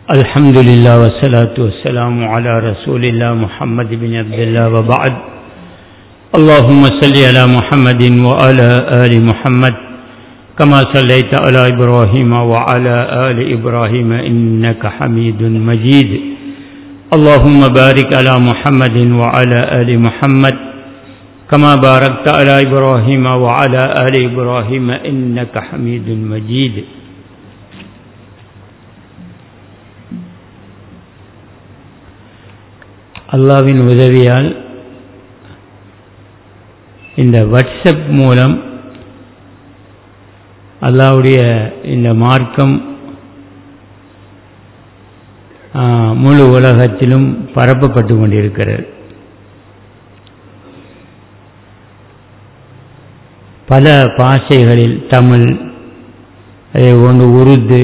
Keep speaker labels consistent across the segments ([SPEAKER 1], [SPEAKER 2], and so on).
[SPEAKER 1] الحمد لله والصلاة والسلام على رسول الله محمد بن عبد الله وبعد اللهم صل على محمد وعلى آل محمد كما صليت على إبراهيم وعلى آل إبراهيم إنك حميد مجيد اللهم بارك على محمد وعلى آل محمد كما باركت على إبراهيم وعلى آل إبراهيم إنك حميد مجيد அல்லாவின் உதவியால் இந்த வாட்ஸ்அப் மூலம் அல்லாவுடைய இந்த மார்க்கம் முழு உலகத்திலும் பரப்பப்பட்டு கொண்டிருக்கிறது பல பாஷைகளில் தமிழ் அதே ஒன்று உருது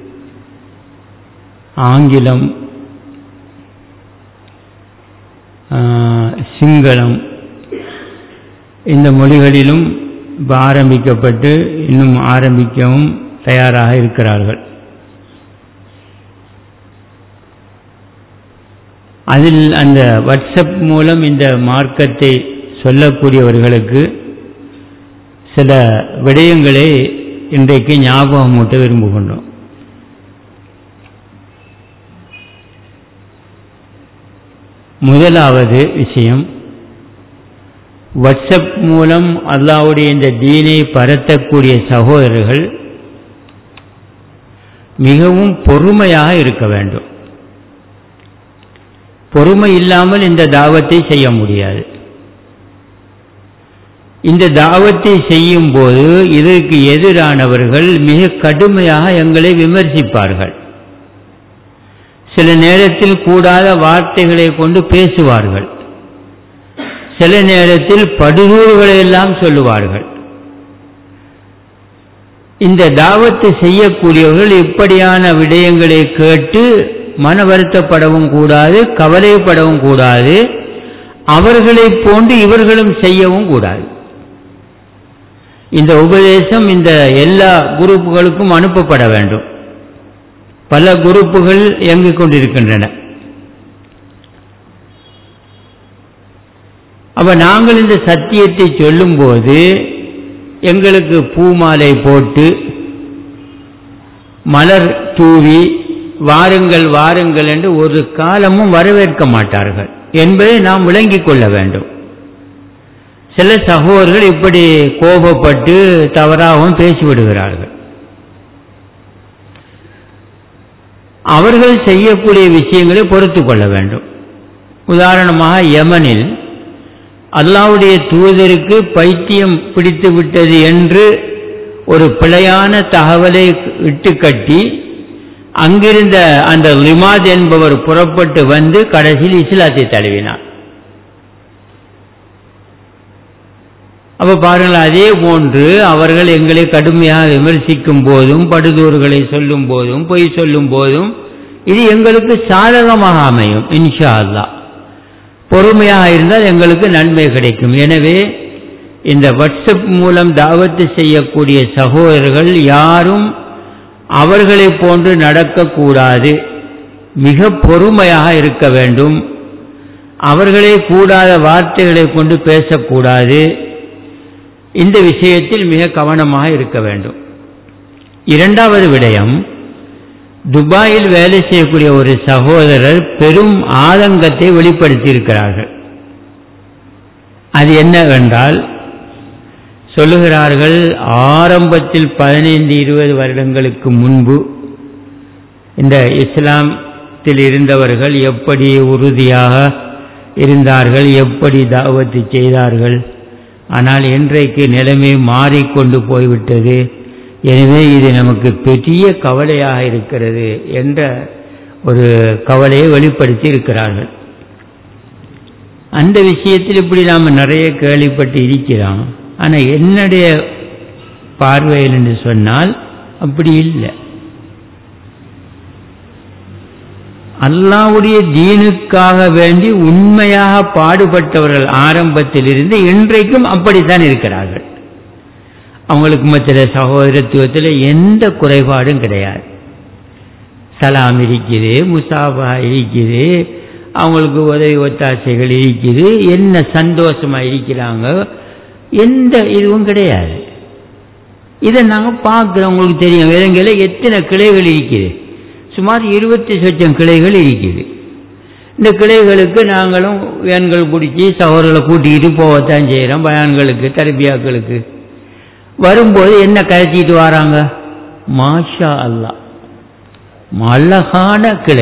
[SPEAKER 1] ஆங்கிலம் சிங்களம் இந்த மொழிகளிலும் இப்போ ஆரம்பிக்கப்பட்டு இன்னும் ஆரம்பிக்கவும் தயாராக இருக்கிறார்கள் அதில் அந்த வாட்ஸ்அப் மூலம் இந்த மார்க்கத்தை சொல்லக்கூடியவர்களுக்கு சில விடயங்களை இன்றைக்கு ஞாபகமூட்ட விரும்புகின்றோம் முதலாவது விஷயம் வாட்ஸ்அப் மூலம் அல்லாவுடைய இந்த தீனை பரத்தக்கூடிய சகோதரர்கள் மிகவும் பொறுமையாக இருக்க வேண்டும் பொறுமை இல்லாமல் இந்த தாவத்தை செய்ய முடியாது இந்த தாவத்தை செய்யும் போது இதற்கு எதிரானவர்கள் மிக கடுமையாக எங்களை விமர்சிப்பார்கள் சில நேரத்தில் கூடாத வார்த்தைகளை கொண்டு பேசுவார்கள் சில நேரத்தில் படுகூறுகளை எல்லாம் சொல்லுவார்கள் இந்த தாவத்தை செய்யக்கூடியவர்கள் இப்படியான விடயங்களை கேட்டு மன வருத்தப்படவும் கூடாது கவலைப்படவும் கூடாது அவர்களை போன்று இவர்களும் செய்யவும் கூடாது இந்த உபதேசம் இந்த எல்லா குரூப்புகளுக்கும் அனுப்பப்பட வேண்டும் பல குரூப்புகள் இயங்கிக் கொண்டிருக்கின்றன அப்ப நாங்கள் இந்த சத்தியத்தை சொல்லும்போது எங்களுக்கு பூமாலை போட்டு மலர் தூவி வாருங்கள் வாருங்கள் என்று ஒரு காலமும் வரவேற்க மாட்டார்கள் என்பதை நாம் விளங்கிக் கொள்ள வேண்டும் சில சகோதரர்கள் இப்படி கோபப்பட்டு தவறாகவும் பேசிவிடுகிறார்கள் அவர்கள் செய்யக்கூடிய விஷயங்களை பொறுத்து கொள்ள வேண்டும் உதாரணமாக யமனில் அல்லாவுடைய தூதருக்கு பைத்தியம் பிடித்து விட்டது என்று ஒரு பிழையான தகவலை இட்டு கட்டி அங்கிருந்த அந்த லிமாத் என்பவர் புறப்பட்டு வந்து கடைசியில் இஸ்லாத்தை தழுவினார் அப்ப பாருங்கள் அதே போன்று அவர்கள் எங்களை கடுமையாக விமர்சிக்கும் போதும் படுதூர்களை சொல்லும் போதும் பொய் சொல்லும் போதும் இது எங்களுக்கு சாதகமாக அமையும் இன்ஷா அல்லா பொறுமையாக இருந்தால் எங்களுக்கு நன்மை கிடைக்கும் எனவே இந்த வாட்ஸ்அப் மூலம் தாவத்து செய்யக்கூடிய சகோதரர்கள் யாரும் அவர்களை போன்று நடக்கக்கூடாது மிக பொறுமையாக இருக்க வேண்டும் அவர்களே கூடாத வார்த்தைகளை கொண்டு பேசக்கூடாது இந்த விஷயத்தில் மிக கவனமாக இருக்க வேண்டும் இரண்டாவது விடயம் துபாயில் வேலை செய்யக்கூடிய ஒரு சகோதரர் பெரும் ஆதங்கத்தை வெளிப்படுத்தியிருக்கிறார்கள் அது என்னவென்றால் சொல்லுகிறார்கள் ஆரம்பத்தில் பதினைந்து இருபது வருடங்களுக்கு முன்பு இந்த இஸ்லாமத்தில் இருந்தவர்கள் எப்படி உறுதியாக இருந்தார்கள் எப்படி தாவத்து செய்தார்கள் ஆனால் இன்றைக்கு நிலைமை மாறிக்கொண்டு போய்விட்டது எனவே இது நமக்கு பெரிய கவலையாக இருக்கிறது என்ற ஒரு கவலையை வெளிப்படுத்தி இருக்கிறார்கள் அந்த விஷயத்தில் இப்படி நாம் நிறைய கேள்விப்பட்டு இருக்கிறோம் ஆனால் என்னுடைய பார்வையில் என்று சொன்னால் அப்படி இல்லை அல்லாவுடைய தீனுக்காக வேண்டி உண்மையாக பாடுபட்டவர்கள் ஆரம்பத்திலிருந்து இன்றைக்கும் அப்படித்தான் இருக்கிறார்கள் அவங்களுக்கு மத்திய சகோதரத்துவத்தில் எந்த குறைபாடும் கிடையாது சலாம் இருக்குது முசாபா இருக்குது அவங்களுக்கு உதவி ஒத்தாசைகள் இருக்குது என்ன சந்தோஷமா இருக்கிறாங்க எந்த இதுவும் கிடையாது இதை நாங்கள் பார்க்குறோம் உங்களுக்கு தெரியும் வேதங்கள எத்தனை கிளைகள் இருக்குது சுமார் இருபத்தி சொச்சம் கிளைகள் இருக்குது இந்த கிளைகளுக்கு நாங்களும் வேன்கள் பிடிச்சி சகோதரர்களை கூட்டிகிட்டு போகத்தான் செய்கிறோம் பயான்களுக்கு தரபியாக்களுக்கு வரும்போது என்ன கரைச்சிட்டு வராங்க மாஷா அல்லா அழகான கிளை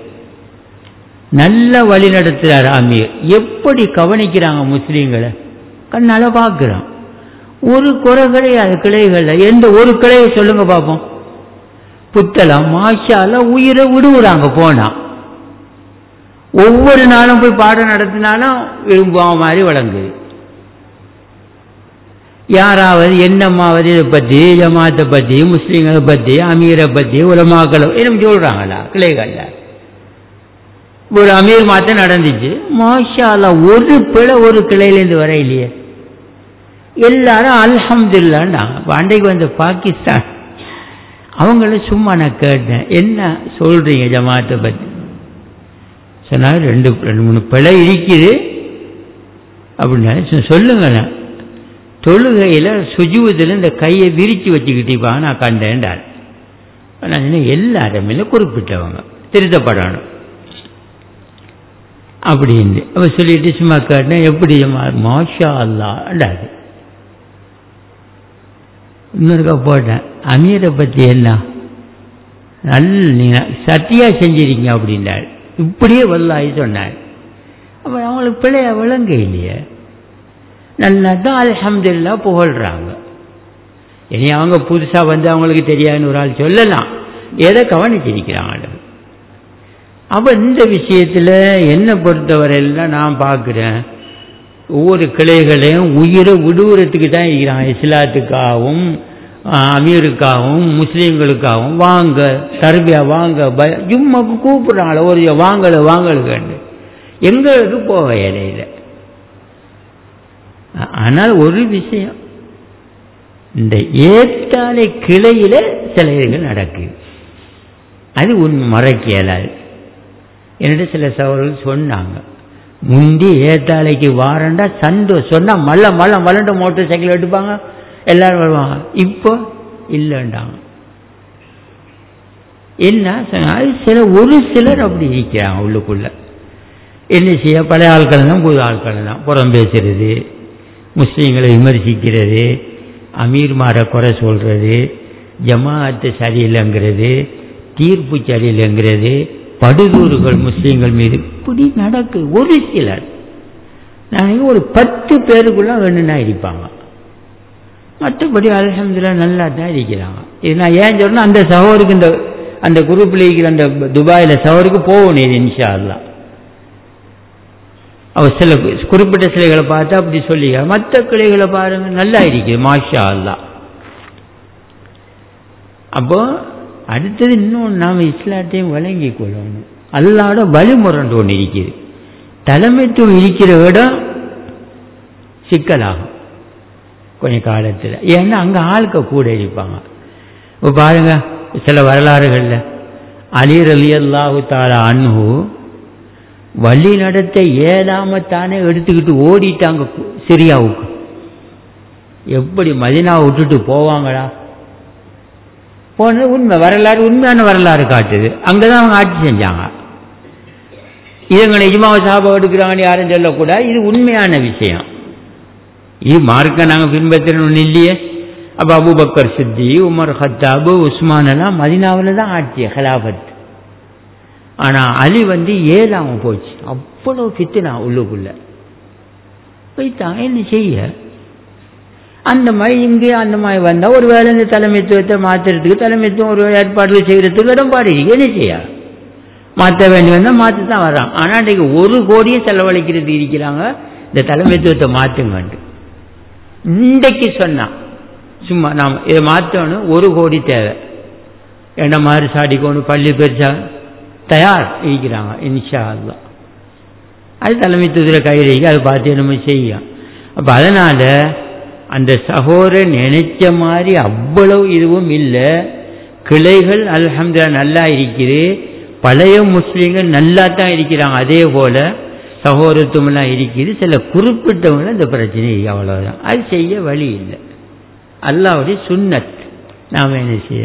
[SPEAKER 1] நல்ல வழி நடத்துகிறார் ஆமியர் எப்படி கவனிக்கிறாங்க முஸ்லீம்களை கண்ணால பார்க்குறான் ஒரு குறை கிடையாது கிளைகளில் எந்த ஒரு கிளையை சொல்லுங்க பார்ப்போம் புத்தளம் மாஷால உயிரை விடுவுறாங்க போனா ஒவ்வொரு நாளும் போய் பாடம் நடத்தினாலும் விரும்புவ மாதிரி வழங்குது யாராவது என்னம்மாவது இதை பற்றி ஜமாத்தை பற்றி முஸ்லீம்களை பற்றி அமீரை பற்றி உலமாக்களை என்ன சொல்றாங்களா கிளைகள்ல ஒரு அமீர் மாத்த நடந்துச்சு மாஷாலா ஒரு பிழை ஒரு கிளையிலேருந்து வர இல்லையே எல்லாரும் அல்ஹம்துல்லாண்டாங்க அன்றைக்கு வந்த பாகிஸ்தான் அவங்கள சும்மா நான் கேட்டேன் என்ன சொல்றீங்க ஜமாத்தை பற்றி சொன்னாங்க ரெண்டு ரெண்டு மூணு பிழை இருக்குது அப்படின்னு சொல்லுங்களேன் தொழுகையில் சுஜுவதில் இந்த கையை விரித்து வச்சுக்கிட்டீப்பா நான் கண்டேன்டார் நான் சொன்னேன் எல்லாருமே குறிப்பிட்டவங்க திருத்தப்படணும் அப்படின்னு அப்போ சொல்லிட்டு சும்மா கேட்டேன் எப்படி மாஷா அல்லாண்டாரு இன்னொருக்கா போட்டேன் அமீரை பற்றி என்ன நல்ல நீங்கள் சத்தியா செஞ்சிருக்கீங்க அப்படின்றார் இப்படியே வல்லாய் சொன்னார் அப்போ அவங்களுக்கு பிள்ளைய விளங்க இல்லையே நல்லா தான் அலமதுல்லா புகழ்கிறாங்க இனி அவங்க புதுசாக வந்து அவங்களுக்கு தெரியாதுன்னு ஒரு ஆள் சொல்லலாம் எதை கவனிச்சிருக்கிறாங்க அப்போ இந்த விஷயத்தில் என்னை பொறுத்தவரையில் நான் பார்க்குறேன் ஒவ்வொரு கிளைகளையும் உயிரை விடுவுறதுக்கு தான் இருக்கிறாங்க இஸ்லாத்துக்காகவும் அமீருக்காகவும் முஸ்லீம்களுக்காகவும் வாங்க தர்பியா வாங்க பய ஜும்மாக்கு கூப்பிட்றாங்களே ஒரு வாங்கல வாங்கலுக்கண்டு எங்களுக்கு போக இடையில ஆனால் ஒரு விஷயம் இந்த ஏத்தாலை கிளையில சில இதுகள் நடக்குது அது உண்மை மறைக்க இயலாது என்னிட்ட சில சவர்கள் சொன்னாங்க முந்தி ஏத்தாலைக்கு வாரண்டா சந்தோஷம் சொன்னா மல்ல மல்ல மல்லண்ட மோட்டர் சைக்கிள் எடுப்பாங்க எல்லாரும் வருவாங்க இப்போ இல்லைண்டாங்க என்ன அது சில ஒரு சிலர் அப்படி இருக்கிறாங்க உள்ளுக்குள்ள என்ன செய்ய பழைய ஆட்கள் தான் புது ஆட்கள் தான் புறம் பேசுறது முஸ்லீம்களை விமர்சிக்கிறது அமீர்மாரை குறை சொல்றது ஜமாஅத்து சரியில்லைங்கிறது தீர்ப்பு சரியில்லைங்கிறது படுதூறுகள் முஸ்லீம்கள் மீது இப்படி நடக்கு ஒரு சிலர் நான் ஒரு பத்து பேருக்குள்ள வேணும்னா இருப்பாங்க மற்றபடி அலமதுல நல்லா தான் இருக்கிறாங்க இது நான் ஏன் சொல்றேன் அந்த சகோருக்கு இந்த அந்த குரூப்பில் இருக்கிற அந்த துபாயில் சகோருக்கு போகணும் இது இன்ஷா அல்லா அவர் சில குறிப்பிட்ட சிலைகளை பார்த்து அப்படி சொல்லிக்க மற்ற கிளைகளை பாருங்க நல்லா இருக்குது மாஷா அல்லா அப்போ அடுத்தது இன்னும் நாம் இஸ்லாத்தையும் வழங்கி கொள்ளணும் அல்லாட வழிமுரண்டு ஒன்று இருக்குது தலைமைத்துவம் இருக்கிற இடம் சிக்கலாகும் கொஞ்சம் காலத்தில் ஏன்னா அங்கே ஆளுக்க கூட இருப்பாங்க இப்போ பாருங்க சில வரலாறுகளில் அலீர் அலி அல்லாஹு தாலா அன்ஹு வழி நடத்த ஏதாம தானே எடுத்துக்கிட்டு ஓடிட்டாங்க சிரியாவுக்கு எப்படி மதினாவை விட்டுட்டு போவாங்களா போனது உண்மை வரலாறு உண்மையான வரலாறு காட்டுது அங்கே தான் அவங்க ஆட்சி செஞ்சாங்க இதுங்களை இஜ்மாவை சாபம் எடுக்கிறாங்கன்னு யாரும் சொல்லக்கூடாது இது உண்மையான விஷயம் இது மார்க்க நாங்கள் பின்பற்றணும் இல்லையே அப்போ அபுபக்கர் சித்தி உமர் ஹத்தாபு உஸ்மான் எல்லாம் மதினாவில் தான் ஆட்சி ஹலாபத் ஆனால் அலி வந்து ஏழாம போச்சு அவ்வளோ கித்துனா உள்ளுக்குள்ள போய்த்தாங்க என்ன செய்ய அந்த மாதிரி இங்கே அந்த மாதிரி வந்தால் ஒரு வேலை இந்த தலைமைத்துவத்தை மாற்றுறதுக்கு தலைமைத்துவம் ஒரு ஏற்பாடுகள் செய்கிறதுக்கு இடம்பாடு என்ன செய்ய மாற்ற வேண்டி வந்தால் மாற்றி தான் வர்றான் ஆனால் இன்றைக்கு ஒரு கோடியை செலவழிக்கிறது இருக்கிறாங்க இந்த தலைமைத்துவத்தை மாற்றுங்கன்ட்டு இன்றைக்கு சொன்னான் சும்மா நாம் இதை மாற்றணும் ஒரு கோடி தேவை என்ன மாதிரி சாடிக்கணும் பள்ளி பெருசா தயார் இருக்கிறாங்க இன்ஷா அல்லா அது தலைமைத்துவத்தில் கையில் அதை பார்த்து நம்ம செய்யும் அப்போ அதனால் அந்த சகோதரன் நினைச்ச மாதிரி அவ்வளவு இதுவும் இல்லை கிளைகள் அல்ஹம்துலில்லாஹ் நல்லா இருக்குது பழைய முஸ்லீம்கள் நல்லா தான் இருக்கிறாங்க அதே போல சகோதரத்துவம்லாம் இருக்குது சில குறிப்பிட்டவங்க இந்த பிரச்சனை அவ்வளவுதான் அது செய்ய வழி இல்லை அல்லாவுடைய சுன்னத் நாம் என்ன செய்ய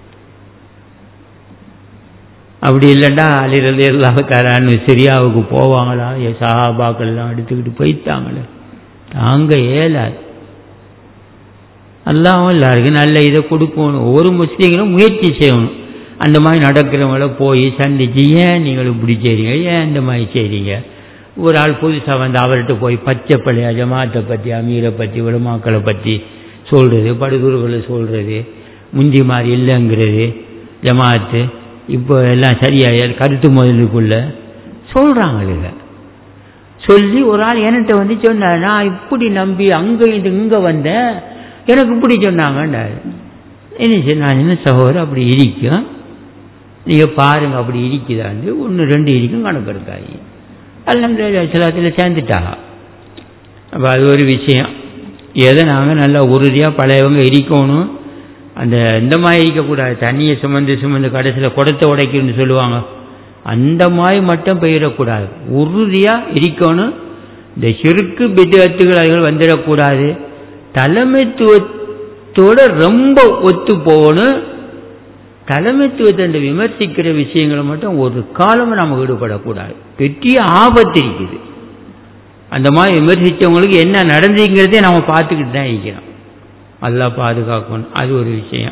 [SPEAKER 1] அப்படி இல்லைண்டா அலிரல் எல்லாத்தாரான்னு சிரியாவுக்கு போவாங்களா என் சஹாபாக்கள்லாம் எடுத்துக்கிட்டு போயிட்டாங்களே தாங்க ஏலாது அல்லாவும் எல்லாருக்கும் நல்ல இதை கொடுக்கணும் ஒவ்வொரு முஸ்லீம்களும் முயற்சி செய்யணும் அந்த மாதிரி நடக்கிறவங்கள போய் சந்திச்சு ஏன் நீங்கள் இப்படி செய்றீங்க ஏன் இந்த மாதிரி செய்றீங்க ஒரு ஆள் புதுசாக வந்து அவர்கிட்ட போய் பச்சை பழைய ஜமாத்தை பற்றி அமீரை பற்றி விளமாக்களை பற்றி சொல்கிறது படுகுறுகளை சொல்கிறது முந்தி மாதிரி இல்லைங்கிறது ஜமாத்து இப்போ எல்லாம் சரியாக கருத்து முதலுக்குள்ள சொல்கிறாங்க சொல்லி ஒரு ஆள் என்கிட்ட வந்து சொன்னார் நான் இப்படி நம்பி அங்கே இது இங்கே வந்தேன் எனக்கு இப்படி சொன்னாங்கன்றாரு என்ன சரி நான் என்ன சகோதரர் அப்படி இருக்கும் நீங்கள் பாருங்க அப்படி இருக்குதான்னு ஒன்று ரெண்டு இருக்கும் கணக்கு இருக்காங்க அல்ஹம்துலில்லாஹ் சிலத்தில் சேர்ந்துட்டாங்க அப்போ அது ஒரு விஷயம் எதை நாங்கள் நல்லா உறுதியாக பழையவங்க இருக்கணும் அந்த இந்த மாதிரி இருக்கக்கூடாது தண்ணியை சுமந்து சுமந்து கடைசியில் குடத்தை உடைக்கணும்னு சொல்லுவாங்க அந்த மாதிரி மட்டும் போயிடக்கூடாது உறுதியாக இருக்கணும் இந்த சிறுக்கு பிதத்துகள் அதுகள் வந்துடக்கூடாது தலைமைத்துவத்தோட ரொம்ப ஒத்து போகணும் தலைமைத்துவத்தை விமர்சிக்கிற விஷயங்களை மட்டும் ஒரு காலமும் நம்ம ஈடுபடக்கூடாது பெரிய ஆபத்து இருக்குது அந்த மாதிரி விமர்சித்தவங்களுக்கு என்ன நடந்துங்கிறதே நம்ம பார்த்துக்கிட்டு தான் இருக்கிறோம் எல்லாம் பாதுகாக்கணும் அது ஒரு விஷயம்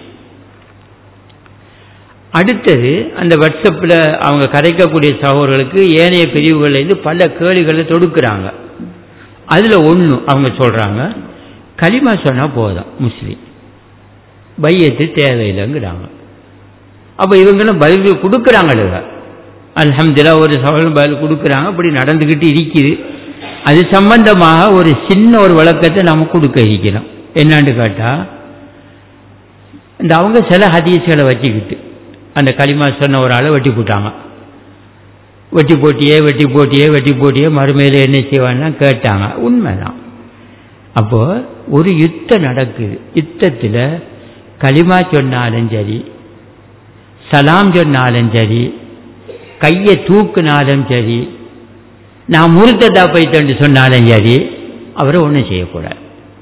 [SPEAKER 1] அடுத்தது அந்த வாட்ஸ்அப்பில் அவங்க கரைக்கக்கூடிய சகோதரர்களுக்கு ஏனைய பிரிவுகள்லேருந்து பல கேள்விகளை தொடுக்கிறாங்க அதில் ஒன்று அவங்க சொல்கிறாங்க களிமா சொன்னால் போதும் முஸ்லீம் பையத்து தேவையில்லைங்கிறாங்க அப்போ இவங்களும் பதில் கொடுக்குறாங்க அல்ஹம்துல்லா ஒரு சகோதரன் பதில் கொடுக்குறாங்க அப்படி நடந்துக்கிட்டு இருக்குது அது சம்பந்தமாக ஒரு சின்ன ஒரு விளக்கத்தை நம்ம கொடுக்க இருக்கிறோம் என்னான்னு கேட்டால் இந்த அவங்க சில ஹதீஸ்களை வச்சுக்கிட்டு அந்த களிமா சொன்ன ஒரு ஆளை வெட்டி போட்டாங்க வெட்டி போட்டியே வெட்டி போட்டியே வெட்டி போட்டியே மறுமையில் என்ன செய்வான்னா கேட்டாங்க உண்மைதான் அப்போ ஒரு யுத்தம் நடக்குது யுத்தத்தில் களிமா சொன்னாலும் சரி சலாம் சொன்னாலும் சரி கையை தூக்குனாலும் சரி நான் முருத்ததா போயிட்டு சொன்னாலும் சரி அவரை ஒன்றும் செய்யக்கூடாது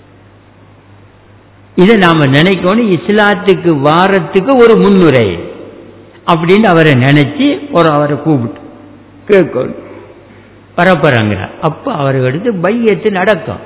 [SPEAKER 1] இதை நாம் நினைக்கணும் இஸ்லாத்துக்கு வாரத்துக்கு ஒரு முன்னுரை அப்படின்னு அவரை நினைச்சு ஒரு அவரை கூப்பிட்டு கேட்கணும் பரப்புறாங்கிறார் அப்போ அவரை எடுத்து பையத்து நடக்கும்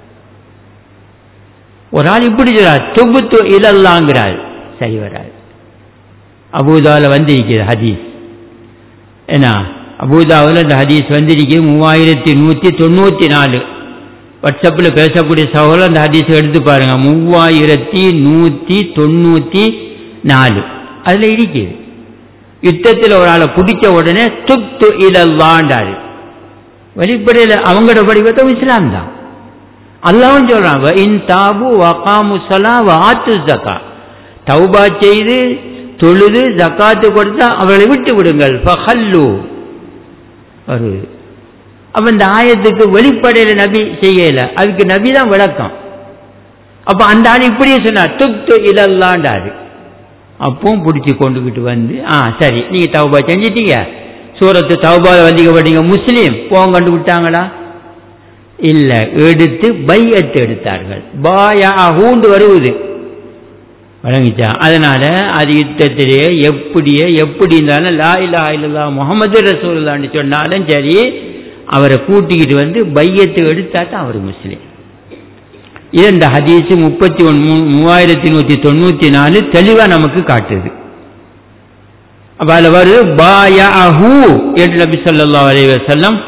[SPEAKER 1] ஒரு ஆள் இப்படி சொல்றார் தொகுத்து இழல்லாங்கிறார் சரி வராது அபூதாவில் வந்திருக்கிறது ஹதீஸ் ஏன்னா அபூதாவில் இந்த ஹதீஸ் வந்திருக்கு மூவாயிரத்தி நூற்றி தொண்ணூற்றி நாலு வாட்ஸ்அப்பில் பேசக்கூடிய சகோதரர் அந்த ஹதீஸை எடுத்து பாருங்க மூவாயிரத்தி நூற்றி தொண்ணூற்றி நாலு அதில் இருக்குது யுத்தத்தில் ஒரு ஆளை பிடிச்ச உடனே துப்து இலல்லாண்டாரு வெளிப்படையில் அவங்களோட படிவத்தை இஸ்லாம் தான் அல்லாவும் சொல்றாங்க இன் தாபு வகாமு சலா வாத்து ஜக்கா தௌபா செய்து தொழுது ஜக்காத்து கொடுத்தா அவர்களை விட்டு விடுங்கள் ஃபஹல்லு வருது அப்ப இந்த ஆயத்துக்கு வெளிப்படையில நபி செய்யல அதுக்கு நபி தான் விளக்கம் அப்ப அந்த ஆள் இப்படியே சொன்னார் துப்து இலல்லாண்டாரு அப்பவும் பிடிச்சி கொண்டுகிட்டு வந்து ஆ சரி நீங்க தௌபா செஞ்சிட்டீங்க சூரத்து தௌபாவை வந்திக்கப்பட்டீங்க முஸ்லீம் போங்கண்டு விட்டாங்களா இல்ல எடுத்து பையத்து எடுத்தார்கள் பாயா ஹூண்டு வருவது வழங்கிச்சா அதனால அது யுத்தத்திலே எப்படியே எப்படி இருந்தாலும் லா இல்லா இல்லா முகமது ரசூல்லான்னு சொன்னாலும் சரி அவரை கூட்டிக்கிட்டு வந்து பையத்தை எடுத்தா தான் அவர் முஸ்லீம் இது இந்த ஹதீஸ் முப்பத்தி ஒன்று மூவாயிரத்தி நூற்றி தொண்ணூற்றி நாலு தெளிவாக நமக்கு காட்டுது அப்போ அதில் வருது பாயாஹூ என்று நபி சொல்லா அலி வசல்லம்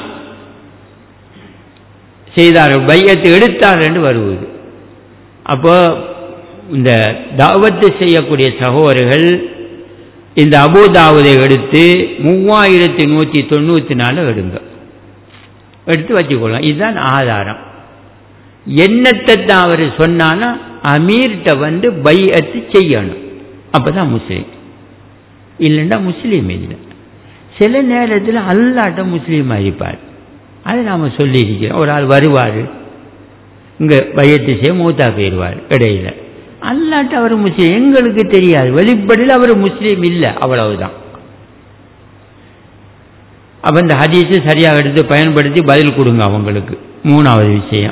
[SPEAKER 1] செய்தார் பையத்தை எடுத்தார் என்று வருவது அப்போ இந்த தாவத்து செய்யக்கூடிய சகோதரர்கள் இந்த அபுதாவதை எடுத்து மூவாயிரத்தி நூற்றி தொண்ணூற்றி நாலு எடுங்க எடுத்து வச்சுக்கொள்ளலாம் இதுதான் ஆதாரம் என்னத்தை தான் அவர் சொன்னாலும் அமீர்கிட்ட வந்து பையத்து செய்யணும் அப்பதான் முஸ்லீம் இல்லைன்னா முஸ்லீம் இல்லை சில நேரத்தில் அல்லாட்ட முஸ்லீம் ஆகிப்பார் அதை நாம் சொல்லியிருக்கிறோம் ஒரு ஆள் வருவார் இங்கே பையத்து செய்ய மூத்தா போயிடுவார் இடையில அல்லாட்ட அவர் முஸ்லீம் எங்களுக்கு தெரியாது வெளிப்படையில் அவர் முஸ்லீம் இல்லை அவ்வளவுதான் அப்ப இந்த ஹதீஸை சரியாக எடுத்து பயன்படுத்தி பதில் கொடுங்க அவங்களுக்கு மூணாவது விஷயம்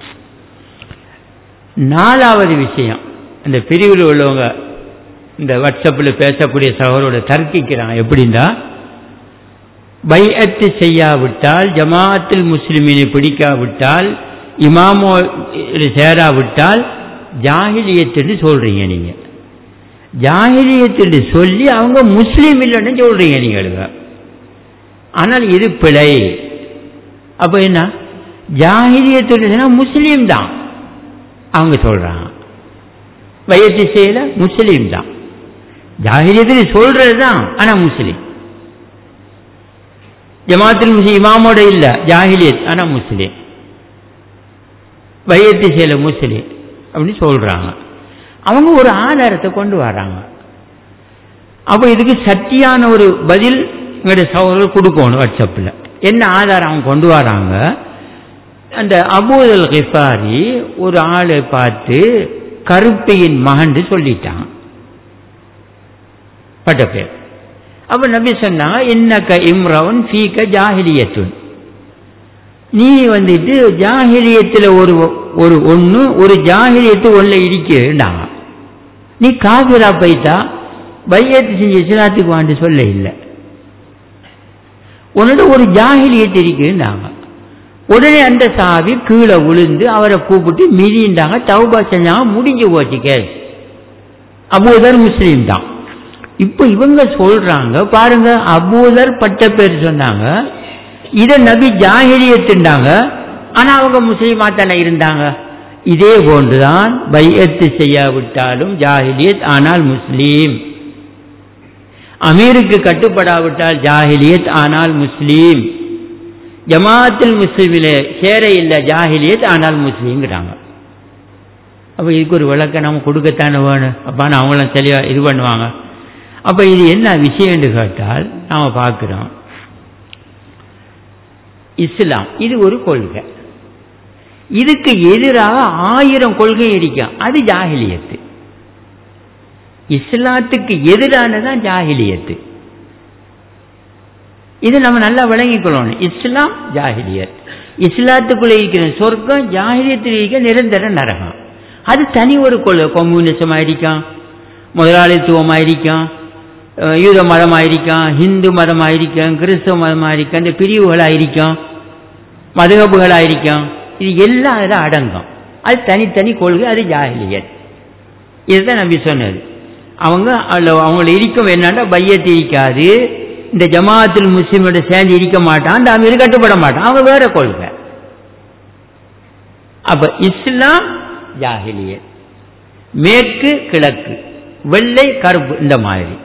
[SPEAKER 1] நாலாவது விஷயம் இந்த பிரிவில் உள்ளவங்க இந்த வாட்ஸ்அப்பில் பேசக்கூடிய சகோதரோட தர்க்கிக்கிறாங்க எப்படின்னா பைஅத்து செய்யாவிட்டால் ஜமாத்தில் முஸ்லிமினை பிடிக்காவிட்டால் இமாமோ சேராவிட்டால் ஜாகிலியத்துன்னு சொல்றீங்க நீங்க ஜாகிலியத்துன்னு சொல்லி அவங்க முஸ்லீம் இல்லைன்னு சொல்றீங்க நீங்க ஆனால் இது பிழை அப்ப என்ன ஜாகிலியத்துன்னு முஸ்லீம் தான் அவங்க சொல்றாங்க வயத்து செய்யல முஸ்லீம் தான் ஜாகிலியத்தில் சொல்றது தான் ஆனா முஸ்லீம் ஜமாத்தில் முஸ்லீம் இமாமோட இல்ல ஜாகிலியத் ஆனா முஸ்லீம் வயத்து செய்யல முஸ்லீம் அப்படின்னு சொல்றாங்க அவங்க ஒரு ஆதாரத்தை கொண்டு வராங்க அப்ப இதுக்கு சத்தியான ஒரு பதில் எங்களுடைய சகோதரர் கொடுக்கணும் வாட்ஸ்அப்பில் என்ன ஆதாரம் அவங்க கொண்டு வராங்க அந்த அபூதல் கிஃபாரி ஒரு ஆளை பார்த்து கருப்பையின் மகன் சொல்லிட்டாங்க பட்ட பேர் அப்ப நபி சொன்னாங்க இன்னக்க இம்ரவன் ஃபீக்க ஜாஹிலியத்துன் நீ வந்துட்டு ஜாகிலியத்தில் ஒரு ஒரு ஒன்று ஒரு ஜாகிலியத்து ஒன்றில் இருக்குண்டாங்க நீ காபிரா போயிட்டா பையத்து செஞ்ச இஸ்லாத்துக்கு வாண்டு சொல்ல இல்லை உன்னோட ஒரு ஜாகிலியத்து இருக்குண்டாங்க உடனே அந்த சாவி கீழே விழுந்து அவரை கூப்பிட்டு மிதிண்டாங்க தௌபா செஞ்சாங்க முடிஞ்சு போச்சு கேஸ் அபூதர் முஸ்லீம் தான் இப்போ இவங்க சொல்றாங்க பாருங்க அபூதர் பட்ட பேர் சொன்னாங்க இதை நபி ஜாகிரியத்துண்டாங்க ஆனா அவங்க முஸ்லீமா தானே இருந்தாங்க இதே போன்றுதான் பையத்து செய்யாவிட்டாலும் ஜாகிலியத் ஆனால் முஸ்லீம் அமீருக்கு கட்டுப்படாவிட்டால் ஜாகிலியத் ஆனால் முஸ்லீம் ஜமாத்தில் முஸ்லீமிலே சேர இல்லை ஜாகிலியத் ஆனால் முஸ்லீம்ங்கிறாங்க அப்போ இதுக்கு ஒரு விளக்கம் நம்ம கொடுக்கத்தானே வேணும் அப்பான்னு அவங்களும் தெளிவாக இது பண்ணுவாங்க அப்போ இது என்ன விஷயம் என்று கேட்டால் நாம் பார்க்குறோம் இஸ்லாம் இது ஒரு கொள்கை இதுக்கு எதிராக ஆயிரம் கொள்கை இருக்கும் அது ஜாகிலியத்து இஸ்லாத்துக்கு எதிரானதான் ஜாகிலியத்து இது நம்ம நல்லா விளங்கிக்கொள்ளணும் இஸ்லாம் ஜாகிலியத் இஸ்லாத்துக்குள்ள இருக்கிற சொர்க்கம் ஜாகிலியத்தில் இருக்க நிரந்தர நரகம் அது தனி ஒரு கொள்கை கம்யூனிசம் ஆயிருக்கான் முதலாளித்துவம் ஆயிருக்கான் யூத மதம் ஆயிருக்கான் ஹிந்து மதம் ஆயிருக்கான் கிறிஸ்தவ மதம் ஆயிருக்கான் இந்த பிரிவுகள் ஆயிருக்கான் மதுகபுகள் ஆயிருக்கான் இது எல்லாம் அதில் அடங்கும் அது தனித்தனி கொள்கை அது ஜாகிலியத் இதுதான் நம்பி சொன்னது அவங்க அவங்கள இருக்கும் என்னன்னா பையத்து இருக்காது இந்த ஜமாத்தில் முஸ்லீமோட சேர்ந்து இருக்க மாட்டான் அந்த அமீர் கட்டுப்பட மாட்டான் அவங்க வேற கொள்கை அப்ப இஸ்லாம் ஜாகிலிய மேற்கு கிழக்கு வெள்ளை கருப்பு இந்த மாதிரி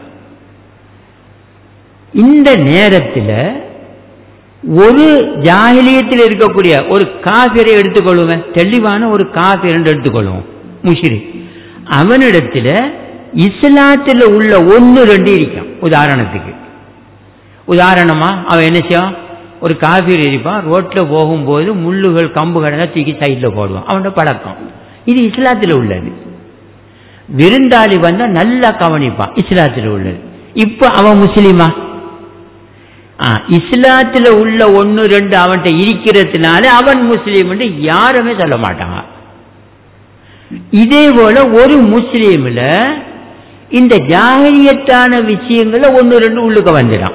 [SPEAKER 1] இந்த நேரத்தில் ஒரு ஜாகிலியத்தில் இருக்கக்கூடிய ஒரு காபிரை எடுத்துக்கொள்ளுவேன் தெளிவான ஒரு காபிர் என்று எடுத்துக்கொள்வோம் முஷிரி அவனிடத்தில் இஸ்லாத்தில் உள்ள ஒன்று ரெண்டு இருக்கும் உதாரணத்துக்கு உதாரணமா அவன் என்ன செய்வான் ஒரு காஃபீர் இருப்பான் ரோட்டில் போகும்போது முள்ளுகள் கம்புகள் தூக்கி சைடில் போடுவான் அவனோட பழக்கம் இது இஸ்லாத்தில் உள்ளது விருந்தாளி வந்தால் நல்லா கவனிப்பான் இஸ்லாத்தில் உள்ளது இப்போ அவன் முஸ்லீமா இஸ்லாத்தில் உள்ள ஒன்று ரெண்டு அவன்கிட்ட இருக்கிறதுனால அவன் முஸ்லீம் யாருமே சொல்ல மாட்டாங்க இதே போல ஒரு முஸ்லீமில் இந்த ஜாகிரியத்தான விஷயங்கள ஒன்று ரெண்டு உள்ளுக்க வந்துடும்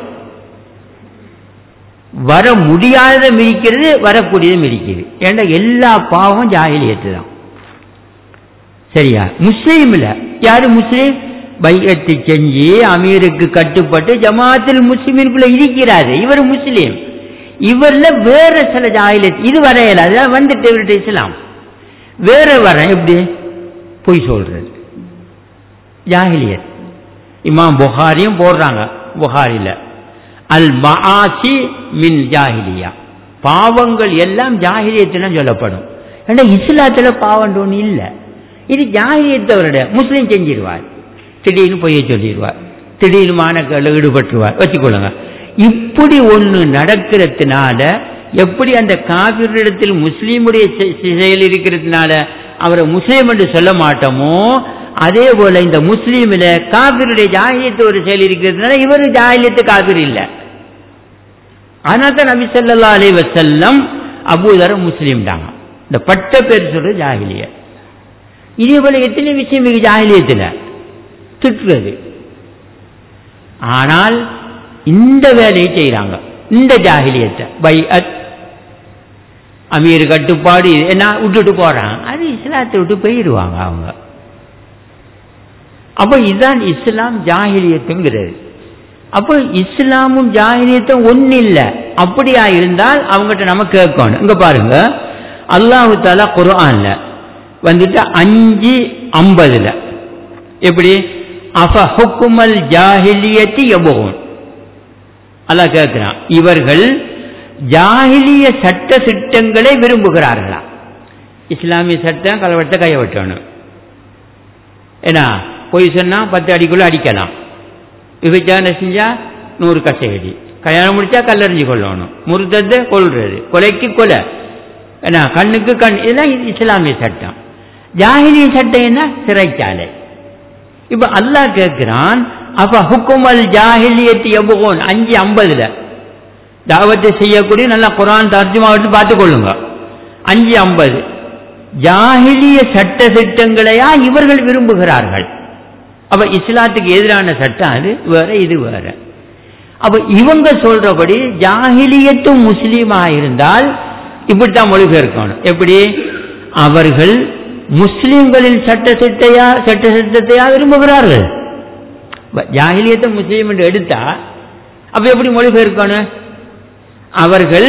[SPEAKER 1] வர முடியாததும் இருக்கிறது வரக்கூடியதும் இருக்குது ஏன்னா எல்லா பாவம் ஜாகிலியத்து தான் சரியா முஸ்லீம்ல யாரு முஸ்லீம் பையத்து செஞ்சு அமீருக்கு கட்டுப்பட்டு ஜமாத்தில் முஸ்லிமின்குள்ள இருக்கிறாரு இவர் முஸ்லீம் இவர்ல வேற சில ஜாகிலியத் இது வர இயலாது வந்துட்டு இவர்கிட்ட இஸ்லாம் வேற வர எப்படி பொய் சொல்றது ஜாகிலியத் இமாம் புகாரியும் போடுறாங்க புகாரில அல் மஆசி மின் ஜாகிலியா பாவங்கள் எல்லாம் ஜாகிலியத்தில் சொல்லப்படும் ஏன்னா இஸ்லாத்தில் பாவம் ஒன்று இல்லை இது ஜாகிலியத்தவருடைய முஸ்லீம் செஞ்சிருவார் திடீர்னு பொய்ய சொல்லிடுவார் திடீர்னு மானக்கள் ஈடுபட்டுருவார் வச்சுக்கொள்ளுங்க இப்படி ஒன்று நடக்கிறதுனால எப்படி அந்த காபிரிடத்தில் முஸ்லீமுடைய செயல் இருக்கிறதுனால அவரை முஸ்லீம் என்று சொல்ல மாட்டோமோ அதே போல இந்த முஸ்லீமில் காபிருடைய ஜாகிலியத்து ஒரு செயல் இருக்கிறதுனால இவர் ஜாகிலியத்து காபிர் இல்லை அதனால தான் நபி ஸல்லல்லாஹு அலைஹி வஸல்லம் அபூதர் முஸ்லீம் தாங்க இந்த பட்ட பேர் சொல்றது ஜாகிலிய இதே போல எத்தனை விஷயம் இருக்கு ஜாகிலியத்தில் திட்டுறது ஆனால் இந்த வேலையை செய்கிறாங்க இந்த ஜாகிலியத்தை பை அத் அமீர் கட்டுப்பாடு இது என்ன விட்டுட்டு போறாங்க அது இஸ்லாத்தை விட்டு போயிடுவாங்க அவங்க அப்போ இதுதான் இஸ்லாம் ஜாகிலியத்துங்கிறது அப்போ இஸ்லாமும் ஜாகிலியத்தும் ஒன்றும் இல்லை அப்படியா இருந்தால் அவங்ககிட்ட நம்ம கேட்கணும் இங்க பாருங்க அல்லாஹு தாலா குர்ஆன்ல வந்துட்டு அஞ்சு ஐம்பதுல எப்படி அஃப ஹுக்குமல் ஜாஹிலியத்தி எபோன் அல்லாஹ் கேட்கிறான் இவர்கள் ஜாஹிலிய சட்ட திட்டங்களை விரும்புகிறார்களா இஸ்லாமிய சட்டம் கலவட்ட கைய வெட்டணும் ஏன்னா பொய் சொன்னா பத்து அடிக்குள்ள அடிக்கலாம் விபச்சாரம் செஞ்சா நூறு கசையடி கல்யாணம் முடிச்சா கல்லறிஞ்சு கொள்ளணும் முருத்தத்தை கொள்றது கொலைக்கு கொலை ஏன்னா கண்ணுக்கு கண் இதெல்லாம் இஸ்லாமிய சட்டம் ஜாகிலிய சட்டம் என்ன சிறைச்சாலை இப்ப அல்லாஹ் கேட்கிறான் அப்ப ஹுக்குமல் ஜாஹிலியத்து எபுகோன் அஞ்சு ஐம்பதுல தாவத்தை செய்யக்கூடிய நல்லா குரான் தர்ஜுமா விட்டு பார்த்துக் கொள்ளுங்க அஞ்சு ஐம்பது ஜாகிலிய சட்ட திட்டங்களையா இவர்கள் விரும்புகிறார்கள் அப்ப இஸ்லாத்துக்கு எதிரான சட்டம் அது வேற இது வேற அப்ப இவங்க சொல்றபடி ஜாகிலியத்தும் முஸ்லீமா இருந்தால் இப்படித்தான் மொழிபெயர்க்கணும் எப்படி அவர்கள் முஸ்லிம்களின் சட்ட சிட்டையா சட்ட சிட்டத்தையா விரும்புகிறார்கள் ஜாகிலியத்தை முஸ்லீம் என்று எடுத்தா அப்ப எப்படி மொழிபெயர்க்கணும் அவர்கள்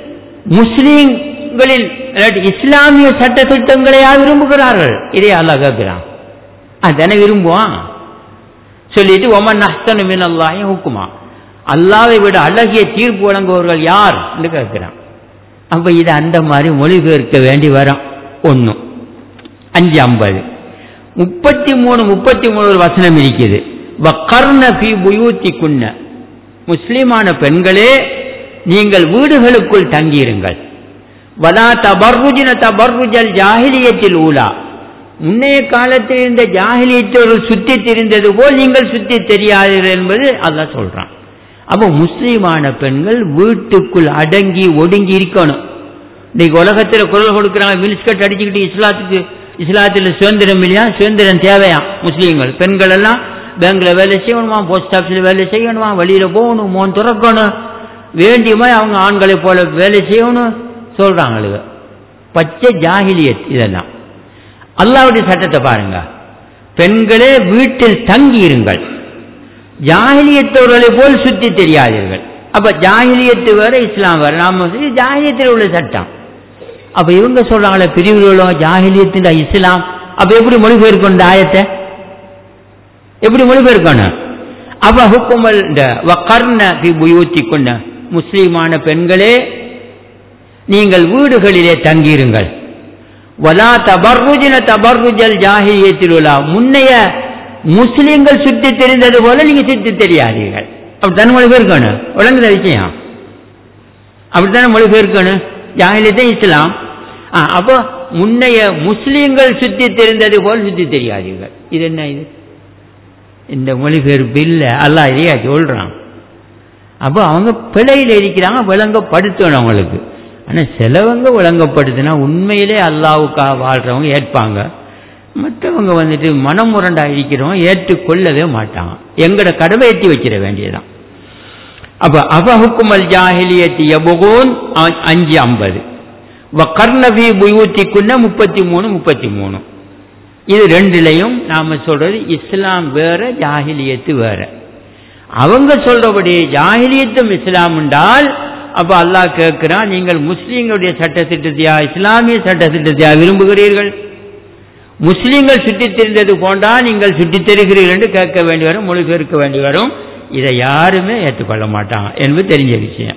[SPEAKER 1] முஸ்லீம்களின் இஸ்லாமிய சட்ட திட்டங்களையா விரும்புகிறார்கள் இதே அல்லாஹ் கேட்கிறான் அதானே விரும்புவான் சொல்லிட்டு ஒமன் அஹ்சனு மின் அல்லாஹ் ஹுக்குமா அல்லாவை விட அழகிய தீர்ப்பு வழங்குபவர்கள் யார் என்று கேட்கிறான் அப்ப இது அந்த மாதிரி மொழிபெயர்க்க வேண்டி வரும் ஒன்று அஞ்சு ஐம்பது முப்பத்தி மூணு முப்பத்தி மூணு ஒரு வசனம் இருக்குது வக்கர்ண பி புயூத்தி குன்ன முஸ்லிமான பெண்களே நீங்கள் வீடுகளுக்குள் தங்கியிருங்கள் வலா தபர்ருஜின தபர்ருஜல் ஜாகிலியத்தில் ஊலா முன்னைய காலத்தில் இருந்த ஜாகிலியத்தோர்கள் சுத்தி தெரிந்தது போல் நீங்கள் சுத்தி தெரியாதீர்கள் என்பது அதான் சொல்றான் அப்போ முஸ்லீமான பெண்கள் வீட்டுக்குள் அடங்கி ஒடுங்கி இருக்கணும் இன்னைக்கு உலகத்தில் குரல் கொடுக்குறாங்க மினிஸ்கட் அடிச்சுக்கிட்டு இஸ்லாத்துக்கு இஸ்லாத்தில் சுதந்திரம் இல்லையா சுதந்திரம் தேவையா முஸ்லீம்கள் பெண்கள் எல்லாம் பேங்க்ல வேலை செய்யணுமா போஸ்ட் ஆஃபீஸில் வேலை செய்யணுமா வெளியில போகணும் மோன் துறக்கணும் வேண்டியமா அவங்க ஆண்களை போல வேலை செய்யணும் சொல்றாங்க பச்சை ஜாகிலியத் இதெல்லாம் அல்லாவுடைய சட்டத்தை பாருங்க பெண்களே வீட்டில் தங்கி இருங்கள் ஜாகிலியத்தவர்களை போல் சுத்தி தெரியாதீர்கள் அப்ப ஜாகிலியத்து வேற இஸ்லாம் வேற நாம ஜாகிலியத்தில் உள்ள சட்டம் அப்ப இவங்க சொல்றாங்களே பிரிவுகளும் ஜாகிலியத்தின் இஸ்லாம் அப்ப எப்படி மொழிபெயர்க்கணும் இந்த ஆயத்தை எப்படி மொழிபெயர்க்கணும் அப்ப ஹுக்குமல் இந்த வக்கர்ண புயூத்தி கொண்ட முஸ்லீமான பெண்களே நீங்கள் வீடுகளிலே தங்கியிருங்கள் வலா தபர்ருஜின தபர்ருஜல் ஜாகிலியத்தில் உள்ள முன்னைய முஸ்லீம்கள் சுற்றி தெரிந்தது போல நீங்க சுற்றி தெரியாதீர்கள் அப்படித்தானே மொழிபெயர்க்கணும் விளங்குத விஷயம் அப்படித்தானே மொழிபெயர்க்கணும் ஜாகிலியத்தை இஸ்லாம் அப்போ முன்னைய முஸ்லீம்கள் சுற்றி தெரிந்தது போல் சுற்றி தெரியாதீர்கள் இது என்ன இது இந்த மொழிபெயர்ப்பு இல்லை அல்லா இதையா சொல்றான் அப்போ அவங்க பிழையில் இருக்கிறாங்க விளங்கப்படுத்தணும் அவங்களுக்கு ஆனால் சிலவங்க விளங்கப்படுத்தினா உண்மையிலே அல்லாவுக்காக வாழ்றவங்க ஏற்பாங்க மற்றவங்க வந்துட்டு மனமுரண்டா இருக்கிறவங்க ஏற்றுக்கொள்ளவே மாட்டாங்க எங்கட கடவை ஏற்றி வச்சிட வேண்டியதான் அப்ப அபஹுக்குமல் ஜாஹிலியத்தி எபுகோன் அஞ்சு ஐம்பது கர்ணபி புயூத்திக்குள்ள முப்பத்தி மூணு முப்பத்தி மூணு இது ரெண்டுலையும் நாம சொல்றது இஸ்லாம் வேற ஜாகிலியத்து வேற அவங்க சொல்றபடி ஜாகிலியத்தும் இஸ்லாம் என்றால் அப்ப அல்லாஹ் கேட்கிறான் நீங்கள் முஸ்லீம்களுடைய சட்ட திட்டத்தையா இஸ்லாமிய சட்ட திட்டத்தையா விரும்புகிறீர்கள் முஸ்லீம்கள் சுற்றித் தெரிந்தது போன்றா நீங்கள் சுற்றித் தெரிகிறீர்கள் என்று கேட்க வேண்டி வரும் மொழிபெயர்க்க வேண்டி வரும் இதை யாருமே ஏற்றுக்கொள்ள மாட்டாங்க என்பது தெரிஞ்ச விஷயம்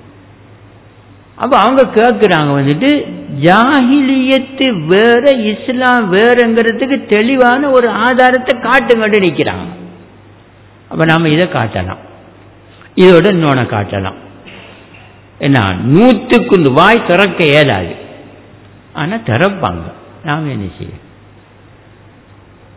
[SPEAKER 1] அப்ப அவங்க கேட்கிறாங்க வந்துட்டு ஜாகிலியத்து வேற இஸ்லாம் வேறங்கிறதுக்கு தெளிவான ஒரு ஆதாரத்தை காட்டுங்கன்னு நிற்கிறாங்க அப்ப நாம இதை காட்டலாம் இதோட இன்னொன்னு காட்டலாம் என்ன நூற்றுக்கு வாய் திறக்க இயலாது ஆனா திறப்பாங்க நாம என்ன செய்ய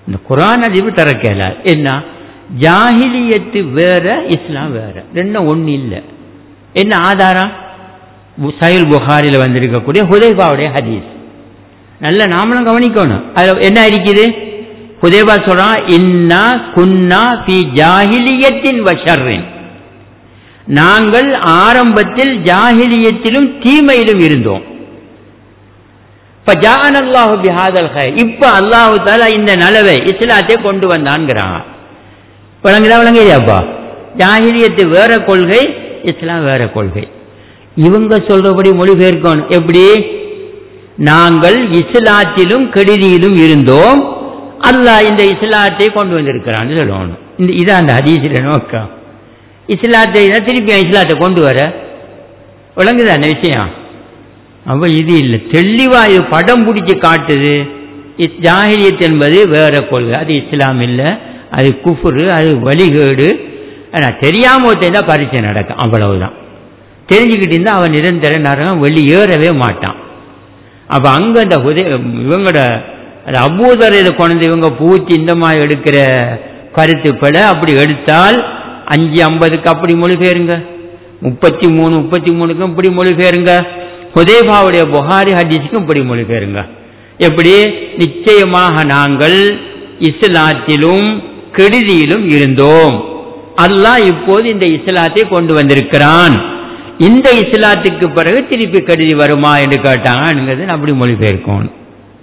[SPEAKER 1] இந்த குரான் அதிவு திறக்கல என்ன ஜாஹிலியத்து வேற இஸ்லாம் வேற ரெண்டும் ஒண்ணு இல்லை என்ன ஆதாரம் சயில் புகாரில் வந்திருக்கக்கூடிய ஹுதைபாவுடைய ஹதீஸ் நல்ல நாமளும் கவனிக்கணும் அதுல என்ன இருக்குது ஹுதைபா சொல்றான் இன்னா குன்னா பி ஜாஹிலியத்தின் வஷர்ரின் நாங்கள் ஆரம்பத்தில் ஜாஹிலியத்திலும் தீமையிலும் இருந்தோம் இப்ப ஜான் அல்லாஹு பிஹாதல் ஹை இப்ப அல்லாஹு தாலா இந்த நலவை இஸ்லாத்தை கொண்டு வந்தான்ங்கிறான் விளங்குதா விளங்குதாப்பா ஜாஹிலியத்து வேற கொள்கை இஸ்லாம் வேற கொள்கை இவங்க சொல்றபடி மொழிபெயர்க்கணும் எப்படி நாங்கள் இஸ்லாத்திலும் கெடுதியிலும் இருந்தோம் அல்லாஹ் இந்த இஸ்லாத்தை கொண்டு வந்திருக்கிறான்னு சொல்லணும் இந்த இதான் அந்த ஹதீஸில் நோக்கம் இஸ்லாத்தை திருப்பி இஸ்லாத்தை கொண்டு வர விளங்குதா அந்த விஷயம் அப்ப இது இல்லை தெளிவா இது படம் பிடிச்சி காட்டுது ஜாகிரியத் என்பது வேற கொள்கை அது இஸ்லாம் இல்லை அது குஃபுரு அது வழிகேடு ஆனால் தெரியாம ஒருத்தன் பரீட்சை நடக்கும் அவ்வளவுதான் தெரிஞ்சுக்கிட்டு இருந்தால் அவன் நிரந்தர நரகம் வெளியேறவே மாட்டான் அப்போ அங்கே அந்த உதய இவங்களோட அபூதர் இதை கொண்டு இவங்க பூச்சி இந்த மாதிரி எடுக்கிற கருத்துக்களை அப்படி எடுத்தால் அஞ்சு ஐம்பதுக்கு அப்படி மொழிபெயருங்க முப்பத்தி மூணு முப்பத்தி மூணுக்கும் இப்படி மொழிபெயருங்க ஹுதேபாவுடைய புகாரி ஹதீஸுக்கும் இப்படி மொழிபெயருங்க எப்படி நிச்சயமாக நாங்கள் இஸ்லாத்திலும் கெடுதியிலும் இருந்தோம் அல்லாஹ் இப்போது இந்த இஸ்லாத்தை கொண்டு வந்திருக்கிறான் இந்த இஸ்லாத்துக்கு பிறகு திருப்பி கெடுதி வருமா என்று கேட்டாங்கிறது அப்படி மொழிபெயர்க்கணும்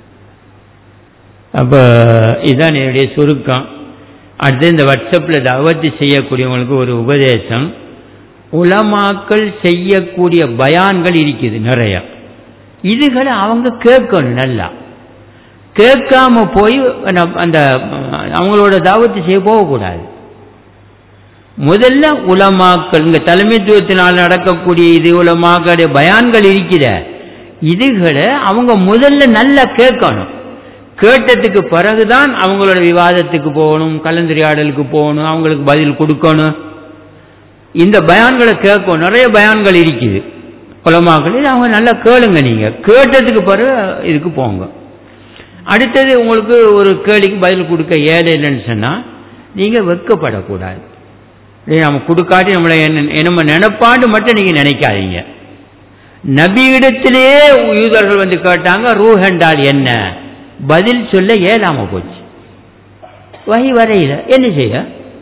[SPEAKER 1] அப்போ இதுதான் என்னுடைய சுருக்கம் அடுத்து இந்த வாட்ஸ்அப்பில் தவத்து செய்யக்கூடியவங்களுக்கு ஒரு உபதேசம் உலமாக்கள் செய்யக்கூடிய பயான்கள் இருக்குது நிறைய இதுகளை அவங்க கேட்கணும் நல்லா கேட்காம போய் அந்த அவங்களோட தாவத்து செய்ய போகக்கூடாது முதல்ல உலமாக்கள் இங்க தலைமைத்துவத்தினால் நடக்கக்கூடிய இது உலமாக்களுடைய பயான்கள் இருக்கிற இதுகளை அவங்க முதல்ல நல்லா கேட்கணும் கேட்டதுக்கு பிறகுதான் அவங்களோட விவாதத்துக்கு போகணும் கலந்துரையாடலுக்கு போகணும் அவங்களுக்கு பதில் கொடுக்கணும் இந்த பயான்களை கேட்கும் நிறைய பயான்கள் இருக்குது குலமாக்கள் அவங்க நல்லா கேளுங்க நீங்க கேட்டதுக்கு பிறகு இதுக்கு போங்க அடுத்தது உங்களுக்கு ஒரு கேள்விக்கு பதில் கொடுக்க ஏழை இல்லைன்னு சொன்னால் நீங்கள் வெட்கப்படக்கூடாது நம்ம கொடுக்காட்டி நம்மளை என்ன நம்ம நினைப்பாண்டு மட்டும் நீங்கள் நினைக்காதீங்க நபியிடத்திலேயே யூதர்கள் வந்து கேட்டாங்க ரூஹெண்டால் என்ன பதில் சொல்ல ஏலாம போச்சு வகை வரையில என்ன செய்ய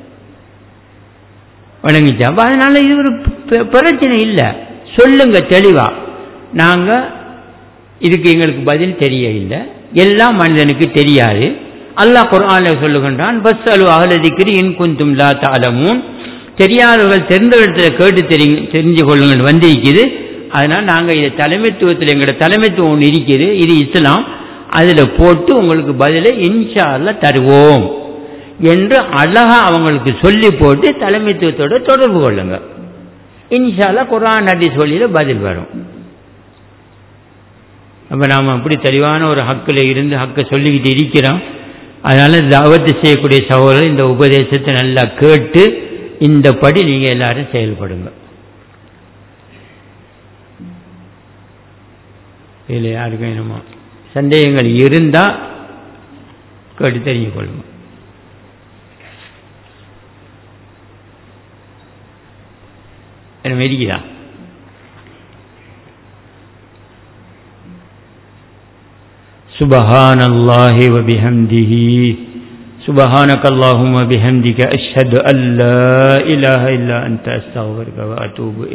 [SPEAKER 1] வழங்கிச்சா அதனால இது ஒரு பிரச்சனை இல்லை சொல்லுங்க தெளிவா நாங்க இதுக்கு எங்களுக்கு பதில் தெரிய இல்லை எல்லாம் மனிதனுக்கு தெரியாது அல்லாஹ் குரான்ல சொல்லுகின்றான் பஸ் அலு அகலதிக்கிரி இன் குந்தும் லா தாலமும் தெரியாதவர்கள் தெரிந்த இடத்துல கேட்டு தெரி தெரிஞ்சு கொள்ளுங்கள் வந்திருக்குது அதனால் நாங்கள் இதை தலைமைத்துவத்தில் எங்களோட தலைமைத்துவம் ஒன்று இருக்குது இது இஸ்லாம் அதில் போட்டு உங்களுக்கு பதிலை இன்ஷால்ல தருவோம் என்று அழகா அவங்களுக்கு சொல்லி போட்டு தலைமைத்துவத்தோட தொடர்பு கொள்ளுங்க இன்ஷால்லா குரான் அடி சொல்லியில பதில் வரும் அப்போ நாம் அப்படி தெளிவான ஒரு ஹக்கில் இருந்து ஹக்கை சொல்லிக்கிட்டு இருக்கிறோம் அதனால தாவத்து செய்யக்கூடிய சகோதரர் இந்த உபதேசத்தை நல்லா கேட்டு இந்த படி நீங்கள் எல்லாரும் செயல்படுங்க இதில் யாருக்கும் என்னமோ சந்தேகங்கள் இருந்தால் கேட்டு தெரிஞ்சு கொள்ளுங்க என்ன மெரிக்குதா سبحان الله وبحمده سبحانك اللهم وبحمدك أشهد أن لا إله إلا أنت أستغفرك وأتوب إليك